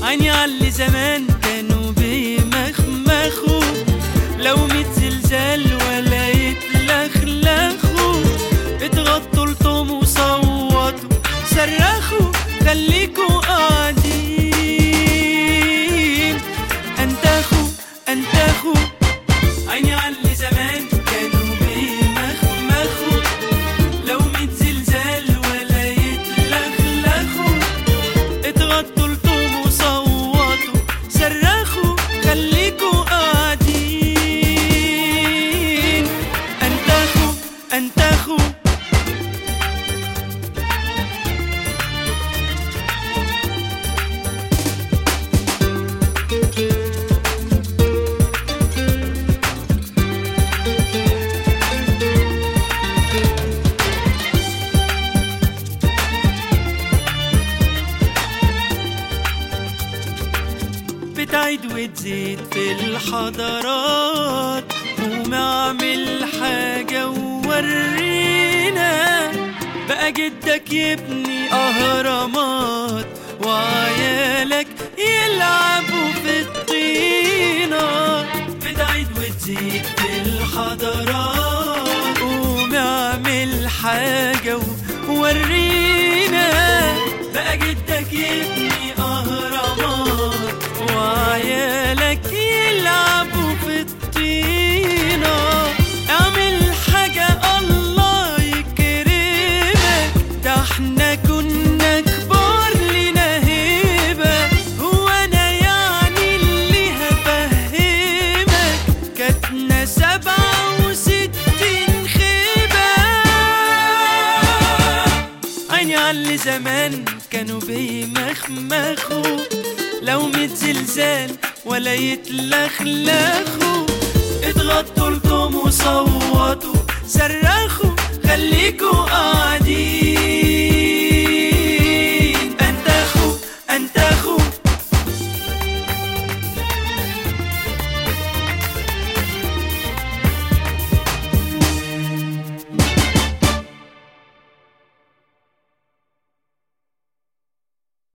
عيني عاللي زمان كانوا بيمخمخوا لو ميت زلزال ولا يتلخلخوا اتغطوا لطم وصوتوا صرخوا خليكوا قاعدين انتخوا انتخوا عيني عاللي زمان كانوا بيمخمخوا لو ميت زلزال ولا يتلخلخوا اتغطوا لطوم وصوتوا صرخوا خليكوا قاعدين انتخوا انتخوا بتعيد وتزيد في الحضارات قوم اعمل حاجة وورينا بقى جدك يبني أهرامات وعيالك يلعبوا في الطينة بتعيد وتزيد في الحضارات قوم اعمل حاجة وورينا بقى جدك يبني أهرامات وعيالك يلعبوا في الطينة اعمل حاجة الله يكرمك ده احنا كنا كبار لنا هيبة هو انا يعني اللي هفهمك كاتنا سبعة وستين خيبة عيني عاللي زمان كانوا بيمخمخوا لو ميت زلزال ولا يتلخلخوا اتغطوا لكم وصوتوا صرخوا خليكوا قاعدين